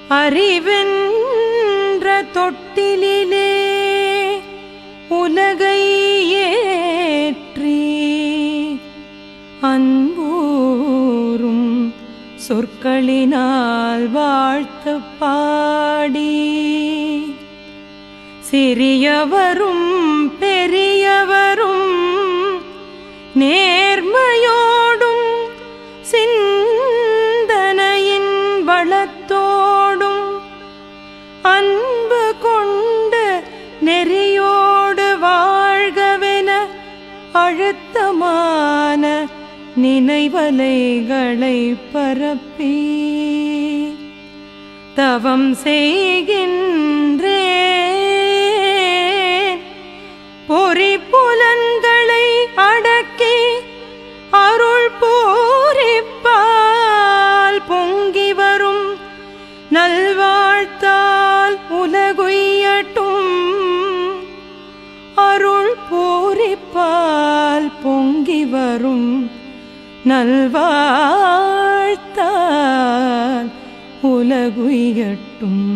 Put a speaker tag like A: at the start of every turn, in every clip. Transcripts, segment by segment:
A: அறிவென்ற தொட்டிலே உலகை ஏற்றி அன்பூரும் சொற்களினால் வாழ்த்து பாடி சிறியவரும் பெரியவரும் நேர்மையோடும் சிந்தனையின் வளத்தோடும் அன்பு கொண்டு நெறியோடு வாழ்கவென அழுத்தமான நினைவலைகளை பரப்பி தவம் செய்கின்றேன் பொறி புலன்களை அடக்கி அருள் பூரிப்பால் பொங்கி வரும் நல்வாழ்த்தால் உலகுயட்டும் அருள் பூரிப்பால் பொங்கி வரும் நல்வாழ்த்தால் உலகுயட்டும்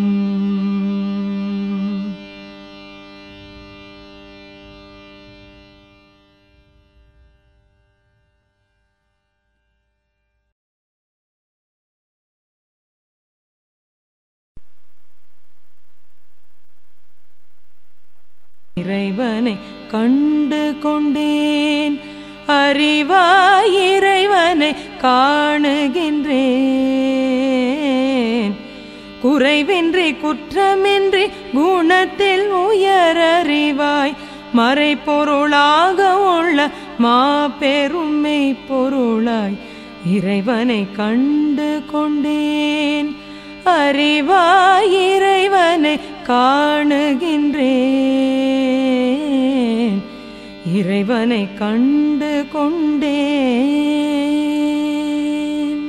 A: இறைவனை கண்டு கொண்டேன் அறிவாய் இறைவனை காணுகின்றேன் குறைவின்றி குற்றமின்றி குணத்தில் உயரறிவாய் மறைப்பொருளாக உள்ள மாபெருமை பொருளாய் இறைவனை கண்டு கொண்டேன் அறிவாய் இறைவனை காணுகின்றேன் இறைவனை கண்டு கொண்டேன்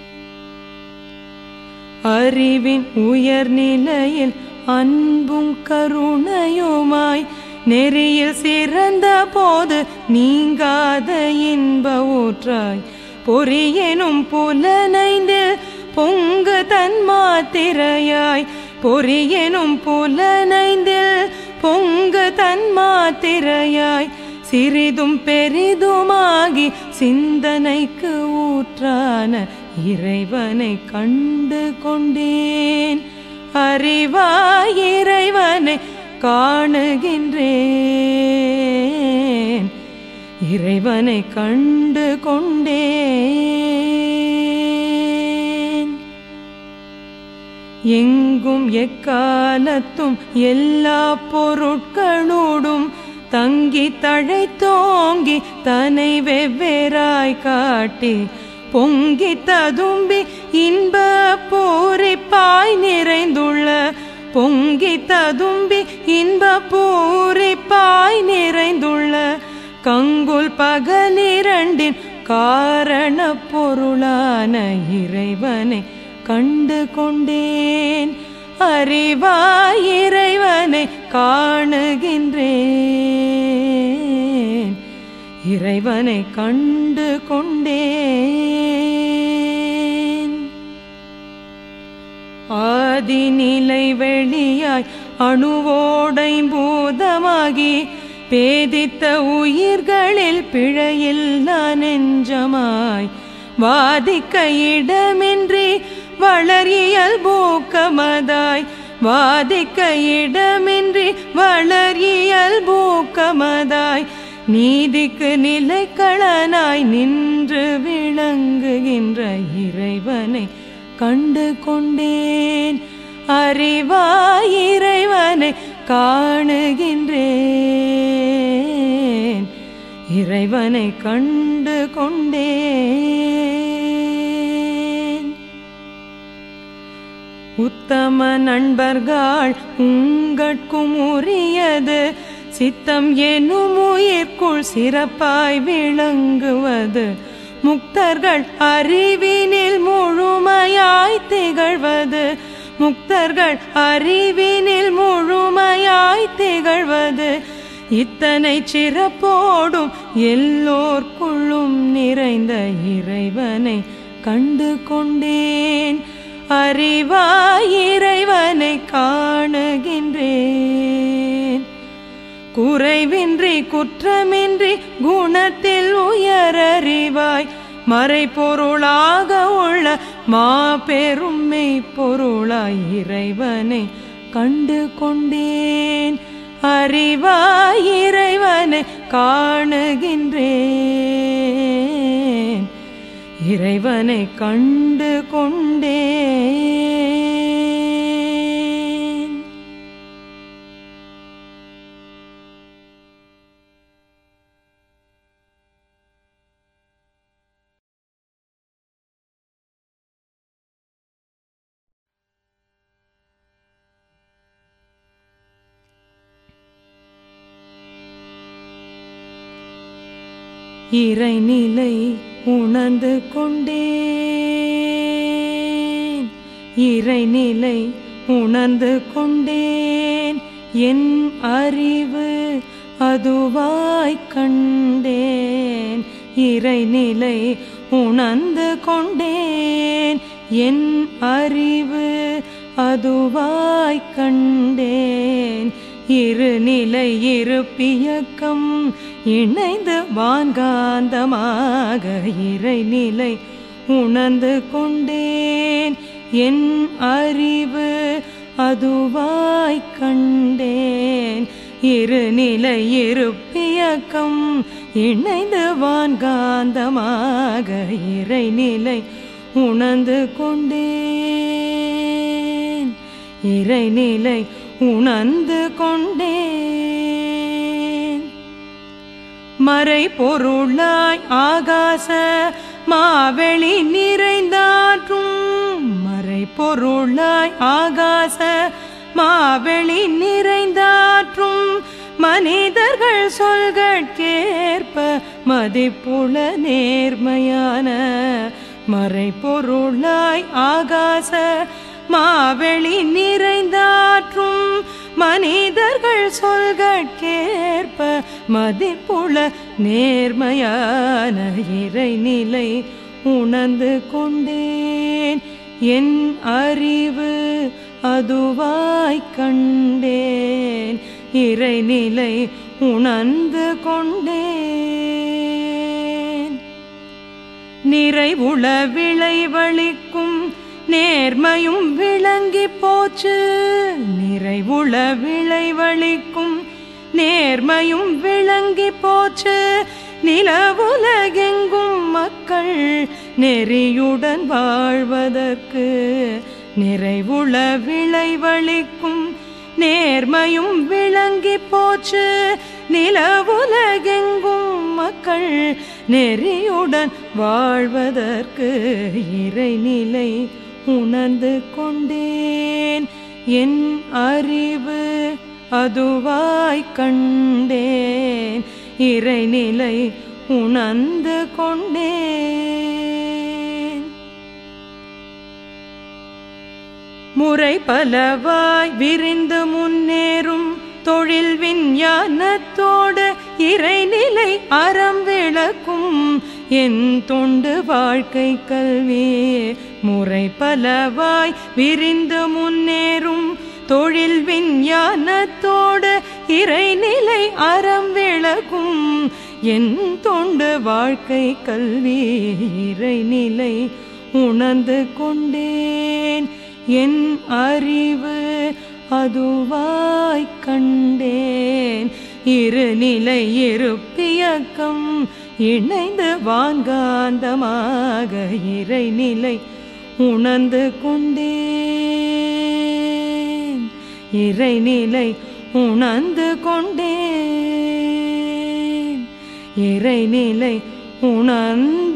A: அறிவின் உயர்நிலையில் அன்பும் கருணையுமாய் நெறியில் சிறந்த போது நீங்காத இன்ப ஊற்றாய் பொறியெனும் புலனைந்தில் பொங்கு தன்மாத்திரையாய் பொறியெனும் புலனைந்தில் பொங்கு தன்மாத்திரையாய் சிறிதும் பெரிதுமாகி சிந்தனைக்கு ஊற்றான இறைவனை கண்டு கொண்டேன் அறிவாய் இறைவனை காணுகின்றேன் இறைவனை கண்டு கொண்டேன் எங்கும் எக்காலத்தும் எல்லா பொருட்களோடும் தங்கி தழைத்தோங்கி தன்னை வெவ்வேறாய் காட்டி பொங்கி ததும்பி இன்ப பூரிப்பாய் நிறைந்துள்ள பொங்கி ததும்பி இன்ப பூரிப்பாய் நிறைந்துள்ள கங்குல் பகலிரண்டின் காரண பொருளான இறைவனை கண்டு கொண்டேன் அறிவாய் இறைவனை காணுகின்றேன் இறைவனை கண்டு கொண்டேன் ஆதிநிலை வெளியாய் அணுவோடை பூதமாகி பேதித்த உயிர்களில் பிழையில்லா நெஞ்சமாய் வாதிக்க இடமின்றி வளரியல் பூக்கமதாய் வாதிக்க இடமின்றி வளரியல் பூக்கமதாய் நீதிக்கு நிலைக்களனாய் நின்று விளங்குகின்ற இறைவனை கண்டு கொண்டேன் அறிவாய் இறைவனை காணுகின்றேன் இறைவனை கண்டு கொண்டேன் உத்தம நண்பர்கள் உங்கட்கும் உரியது சித்தம் எனும் உயிர்க்குள் சிறப்பாய் விளங்குவது முக்தர்கள் அறிவினில் முழுமையாய் திகழ்வது முக்தர்கள் அறிவினில் முழுமையாய் திகழ்வது இத்தனை சிறப்போடும் எல்லோர்க்குள்ளும் நிறைந்த இறைவனை கண்டு கொண்டேன் அறிவாய் இறைவனை காணுகின்றேன் குறைவின்றி குற்றமின்றி குணத்தில் உயரறிவாய் மறைபொருளாக உள்ள மாபெருமை பொருளாய் இறைவனை கண்டு கொண்டேன் அறிவாய் இறைவனை காணுகின்றேன் இறைவனை கண்டு கொண்டேன் இறைநிலை உணர்ந்து கொண்டேன் இறைநிலை உணர்ந்து கொண்டேன் என் அறிவு அதுவாய் கண்டேன் இறைநிலை உணர்ந்து கொண்டேன் என் அறிவு அதுவாய் கண்டேன் இருநிலை இருப்பியக்கம் இணைந்து வான்காந்தமாக இறைநிலை உணர்ந்து கொண்டேன் என் அறிவு அதுவாய் கண்டேன் இருநிலை இருப்பியக்கம் இணைந்து வான்காந்தமாக இறைநிலை உணர்ந்து கொண்டேன் இறைநிலை உணர்ந்து கொண்டேன் மறை பொருளாய் ஆகாச மாவெளி நிறைந்தாற்றும் மறை பொருளாய் ஆகாச மாவெளி நிறைந்தாற்றும் மனிதர்கள் சொல்கட்கேற்ப மதிப்புள்ள நேர்மையான மறை பொருளாய் ஆகாச மாவெளி நிறைந்தாற்றும் மனிதர்கள் சொல்கட்கேற்ப மதிப்புள்ள நேர்மையான இறைநிலை உணர்ந்து கொண்டேன் என் அறிவு அதுவாய் கண்டேன் இறைநிலை உணர்ந்து கொண்டேன் நிறைவுள விளைவளிக்கும் நேர்மையும் விளங்கி போச்சு நிறைவுள விளைவளிக்கும் நேர்மையும் விளங்கி போச்சு நிலவுலகெங்கும் மக்கள் நெறியுடன் வாழ்வதற்கு நிறைவுள விளைவளிக்கும் நேர்மையும் விளங்கி போச்சு நிலவுலகெங்கும் மக்கள் நெறியுடன் வாழ்வதற்கு இறைநிலை உணர்ந்து கொண்டேன் என் அறிவு அதுவாய் கண்டேன் இறைநிலை உணர்ந்து கொண்டேன் முறை பலவாய் விரிந்து முன்னேறும் தொழில் விஞ்ஞானத்தோடு இறைநிலை அறம் விளக்கும் என் தொண்டு வாழ்க்கை கல்வி முறை பலவாய் விரிந்து முன்னேறும் தொழில் விஞ்ஞானத்தோடு இறைநிலை அறம் விளக்கும் என் தொண்டு வாழ்க்கை கல்வி இறைநிலை உணர்ந்து கொண்டேன் என் அறிவு அதுவாய் கண்டேன் இருநிலை இருப்பியக்கம் இணைந்து வான்காந்தமாக இறைநிலை உணர்ந்து கொண்டேன் இறைநிலை உணர்ந்து கொண்டேன் இறைநிலை உணர்ந்து